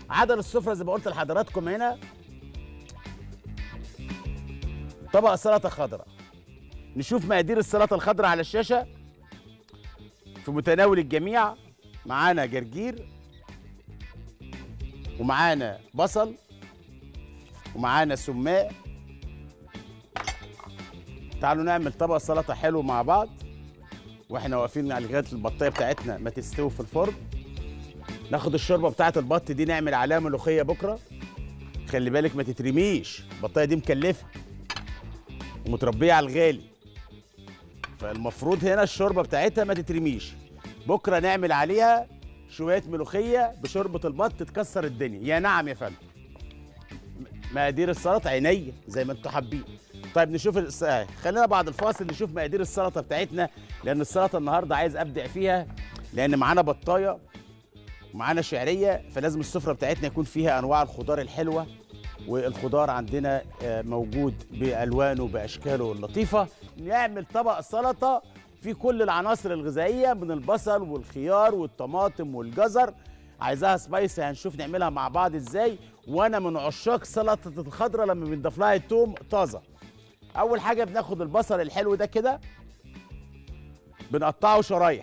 عدد السفره زي ما قلت لحضراتكم هنا طبق سلطه خضراء نشوف مقادير السلطه الخضراء على الشاشه في متناول الجميع معانا جرجير ومعانا بصل ومعانا سماق تعالوا نعمل طبق سلطه حلو مع بعض واحنا واقفين على لغايه البطايه بتاعتنا ما تستوي في الفرن ناخد الشوربه بتاعت البط دي نعمل عليها ملوخيه بكره خلي بالك ما تترميش البطايه دي مكلفه ومتربيه على الغالي فالمفروض هنا الشوربه بتاعتها ما تترميش بكره نعمل عليها شويه ملوخيه بشوربه البط تكسر الدنيا يا نعم يا فندم مقادير السلطه عينيا زي ما انتوا حابين طيب نشوف الس... آه، خلينا بعد الفاصل نشوف مقادير السلطه بتاعتنا لان السلطه النهارده عايز ابدع فيها لان معانا بطايه ومعانا شعريه فلازم السفره بتاعتنا يكون فيها انواع الخضار الحلوه والخضار عندنا آه، موجود بالوانه باشكاله اللطيفه نعمل طبق سلطه فيه كل العناصر الغذائيه من البصل والخيار والطماطم والجزر عايزاها سبايسي هنشوف نعملها مع بعض ازاي وانا من عشاق سلطه الخضره لما بنضيف لها التوم طازه اول حاجه بناخد البصل الحلو ده كده بنقطعه شرايح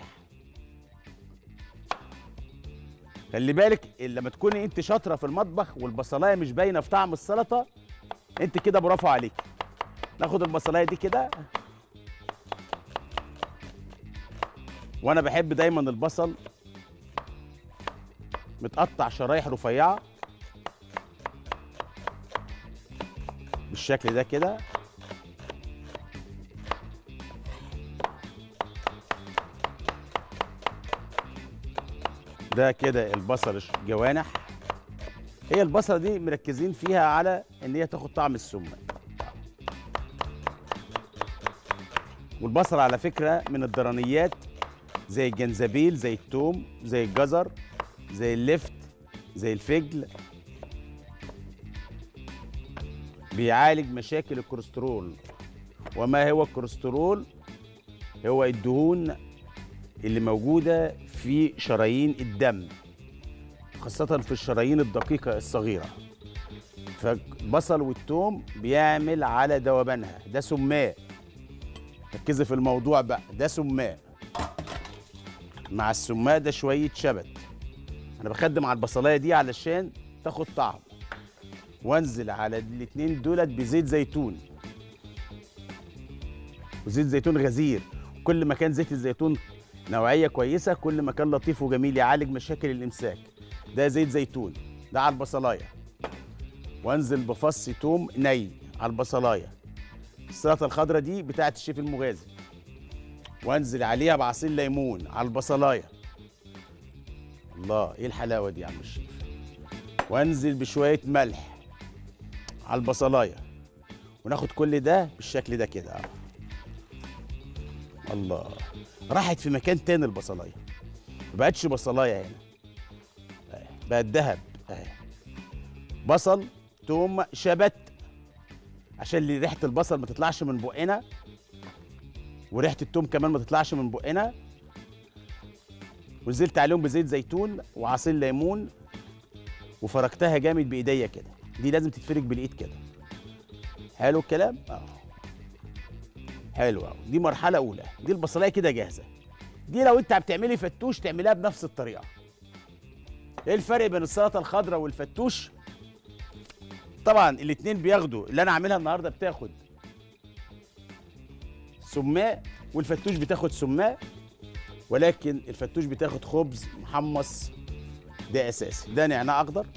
خلي بالك لما تكوني انت شاطره في المطبخ والبصلايه مش باينه في طعم السلطه انت كده برافو عليك ناخد البصلايه دي كده وانا بحب دايما البصل متقطع شرايح رفيعه بالشكل ده كده ده كده البصل الجوانح هي البصله دي مركزين فيها على ان هي تاخد طعم السمنه والبصل على فكره من الضرنيات زي الجنزبيل زي الثوم زي الجزر زي اللفت زي الفجل بيعالج مشاكل الكوليسترول وما هو الكوليسترول هو الدهون اللي موجوده في شرايين الدم خاصة في الشرايين الدقيقة الصغيرة فالبصل والثوم بيعمل على ذوبانها ده سماء ركزي في الموضوع بقى ده سماء مع السماء ده شوية شبت أنا بخدم على البصلاية دي علشان تاخد طعم وانزل على الاتنين دولت بزيت زيتون وزيت زيتون غزير كل ما كان زيت الزيتون نوعية كويسة كل ما كان لطيف وجميل يعالج مشاكل الإمساك ده زيت زيتون ده على البصلاية وانزل بفص توم ني على البصلاية السلطة الخضراء دي بتاعت الشيف المغازي وانزل عليها بعصير ليمون على البصلاية الله ايه الحلاوة دي يا عم الشيف وانزل بشوية ملح على البصلاية وناخد كل ده بالشكل ده كده آه. الله راحت في مكان تاني البصلايه ما بقتش بصلايه هنا أهي، بقت دهب اهي بصل توم شبت عشان اللي ريحه البصل ما تطلعش من بقنا وريحه التوم كمان ما تطلعش من بقنا ونزلت عليهم بزيت زيتون وعصير ليمون وفركتها جامد بايديا كده دي لازم تتفرك بالايد كده حلو الكلام اه حلو قوي دي مرحله اولى دي البصلايه كده جاهزه دي لو انت بتعملي فتوش تعمليها بنفس الطريقه ايه الفرق بين السلطه الخضراء والفتوش طبعا الاتنين بياخدوا اللي انا عاملها النهارده بتاخد سماء والفتوش بتاخد سماء ولكن الفتوش بتاخد خبز محمص ده اساسي ده نعناع اخضر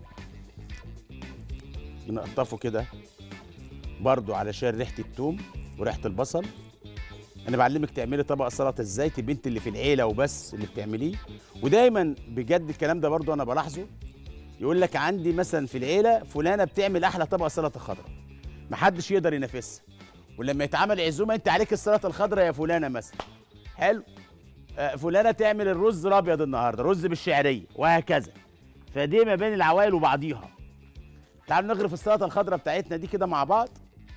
بنقطفه كده برضو علشان ريحه التوم وريحه البصل انا بعلمك تعملي طبق سلطه ازاي تبقي انت اللي في العيله وبس اللي بتعمليه ودايما بجد الكلام ده برضو انا بلاحظه يقول لك عندي مثلا في العيله فلانه بتعمل احلى طبق سلطه خضراء محدش يقدر ينافسها ولما يتعمل عزومه انت عليك السلطه الخضراء يا فلانه مثلا حلو آه، فلانه تعمل الرز الابيض النهارده رز بالشعريه وهكذا فدي ما بين العوائل وبعضيها تعالوا نغرف السلطه الخضراء بتاعتنا دي كده مع بعض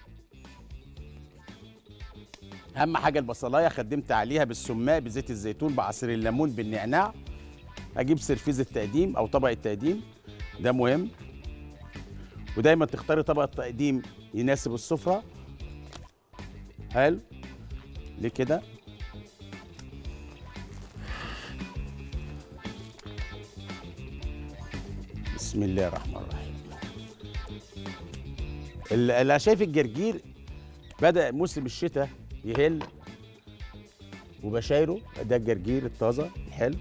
اهم حاجه البصلايه خدمت عليها بالسماء بزيت الزيتون بعصير الليمون بالنعناع اجيب سرفيز التقديم او طبق التقديم ده مهم ودايما تختاري طبق تقديم يناسب السفره حلو ليه كده بسم الله الرحمن الرحيم ال- انا شايف الجرجير بدأ موسم الشتاء يهل وبشايره ده الجرجير الطازه الحلو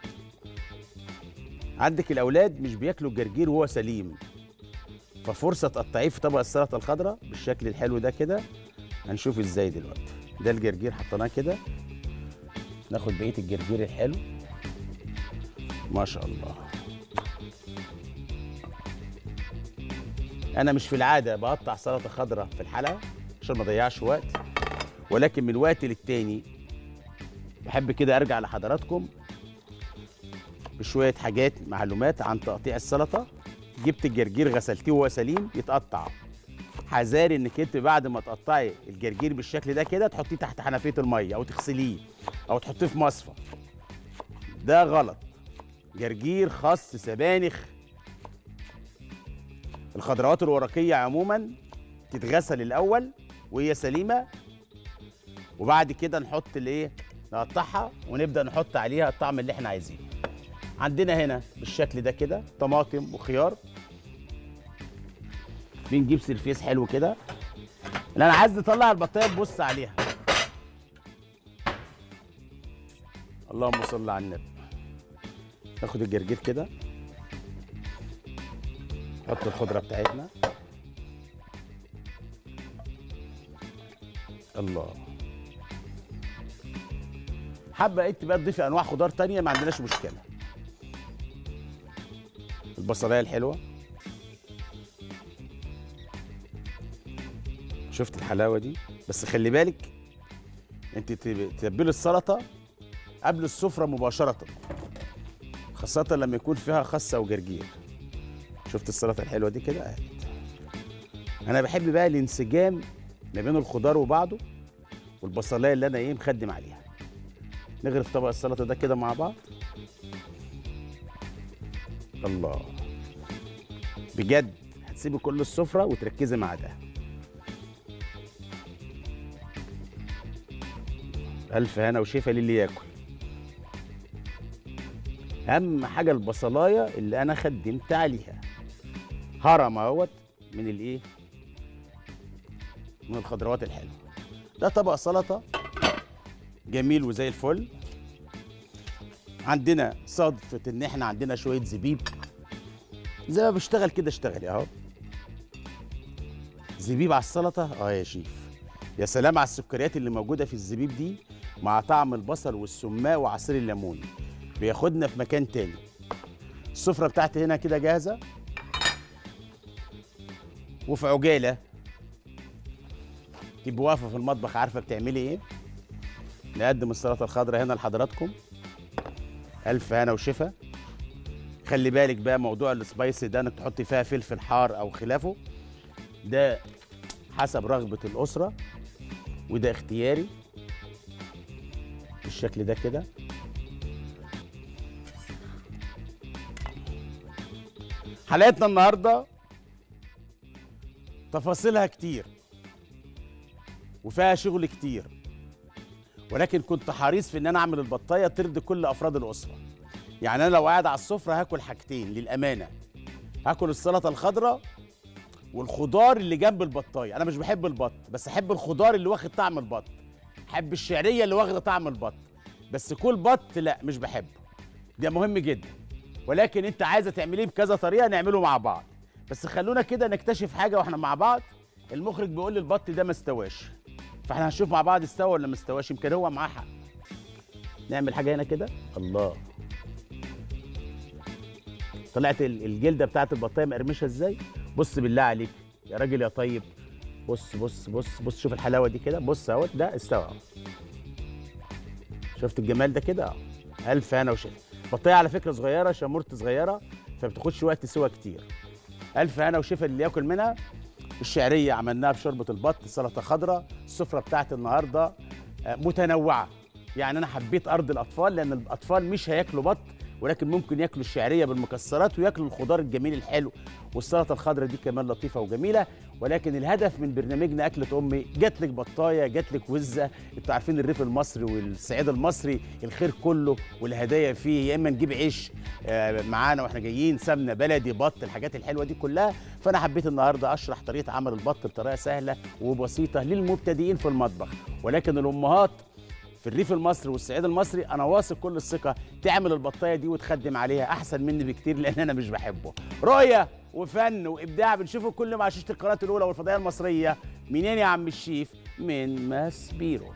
عندك الاولاد مش بياكلوا الجرجير وهو سليم ففرصه تقطعيه في طبق السلطه الخضراء بالشكل الحلو ده كده هنشوف ازاي دلوقتي ده الجرجير حطيناه كده ناخد بقيه الجرجير الحلو ما شاء الله انا مش في العاده بقطع سلطه خضراء في الحلقه عشان ما اضيعش وقت ولكن من وقت للتاني بحب كده ارجع لحضراتكم بشويه حاجات معلومات عن تقطيع السلطه جبت الجرجير غسلتيه وهو سليم يتقطع حذاري انك انت بعد ما تقطعي الجرجير بالشكل ده كده تحطيه تحت حنفيه الميه او تغسليه او تحطيه في مصفى ده غلط جرجير خس سبانخ الخضروات الورقيه عموما تتغسل الاول وهي سليمه وبعد كده نحط الايه نقطعها ونبدا نحط عليها الطعم اللي احنا عايزينه عندنا هنا بالشكل ده كده طماطم وخيار بنجيب سرفيس حلو كده اللي انا عايز نطلع البطايه تبص عليها اللهم صل على النبي ناخد الجرجير كده نحط الخضره بتاعتنا الله حابه انت بقى تضيفي انواع خضار تانية ما عندناش مشكله البصلايه الحلوه شفت الحلاوه دي بس خلي بالك انت تب- تتبلي السلطه قبل السفره مباشره خاصه لما يكون فيها خس او جرجير شفت السلطه الحلوه دي كده اهي انا بحب بقى الانسجام ما بين الخضار وبعضه والبصلايه اللي انا ايه مخدم عليها نغرف طبق السلطه ده كده مع بعض الله بجد هتسيبي كل السفره وتركزي مع ده الف هنا وشفا للي ياكل اهم حاجه البصلايه اللي انا خدمت عليها هرم اهوت من الايه من الخضروات الحلوه ده طبق سلطه جميل وزي الفل عندنا صدفه ان احنا عندنا شويه زبيب زي ما بشتغل كده اشتغلي اهو زبيب على السلطه اه يا شيف يا سلام على السكريات اللي موجوده في الزبيب دي مع طعم البصل والسماق وعصير الليمون بياخدنا في مكان تاني السفره بتاعتي هنا كده جاهزه وفي عجاله تبقى واقفه في المطبخ عارفه بتعملي ايه نقدم السلطه الخضراء هنا لحضراتكم الف هنا وشفا خلي بالك بقى موضوع السبايسي ده انك تحطي فيها فلفل حار او خلافه ده حسب رغبه الاسره وده اختياري بالشكل ده كده حلقتنا النهارده تفاصيلها كتير وفيها شغل كتير ولكن كنت حريص في ان انا اعمل البطايه ترضي كل افراد الاسره يعني انا لو قاعد على السفره هاكل حاجتين للامانه هاكل السلطه الخضراء والخضار اللي جنب البطايه انا مش بحب البط بس احب الخضار اللي واخد طعم البط احب الشعريه اللي واخده طعم البط بس كل بط لا مش بحبه ده مهم جدا ولكن انت عايزه تعمليه بكذا طريقه نعمله مع بعض بس خلونا كده نكتشف حاجه واحنا مع بعض المخرج بيقول لي البط ده ما استواش فاحنا هنشوف مع بعض استوى ولا ما استواش يمكن هو معاه حق نعمل حاجه هنا كده الله طلعت ال- الجلده بتاعت البطايه مقرمشه ازاي بص بالله عليك يا راجل يا طيب بص بص بص بص شوف الحلاوه دي كده بص اهوت ده استوى اهو. شفت الجمال ده كده اهو الف هنا وشفا بطايه على فكره صغيره شمورت صغيره فبتاخدش وقت سوا كتير الف هنا وشفا اللي ياكل منها الشعريه عملناها بشوربه البط سلطه خضراء السفره بتاعت النهارده آه، متنوعه يعني انا حبيت ارض الاطفال لان الاطفال مش هياكلوا بط ولكن ممكن ياكلوا الشعريه بالمكسرات وياكلوا الخضار الجميل الحلو والسلطه الخضراء دي كمان لطيفه وجميله ولكن الهدف من برنامجنا اكله امي جات لك بطايه جات لك وزه انتوا عارفين الريف المصري والصعيد المصري الخير كله والهدايا فيه يا اما نجيب عيش آه، معانا واحنا جايين سمنه بلدي بط الحاجات الحلوه دي كلها فانا حبيت النهارده اشرح طريقه عمل البط بطريقه سهله وبسيطه للمبتدئين في المطبخ ولكن الامهات في الريف المصري والصعيد المصري انا واثق كل الثقه تعمل البطايه دي وتخدم عليها احسن مني بكتير لان انا مش بحبه رؤيه وفن وابداع بنشوفه كل مع شاشه القناه الاولى والفضائيه المصريه منين يا عم الشيف من ماس بيرو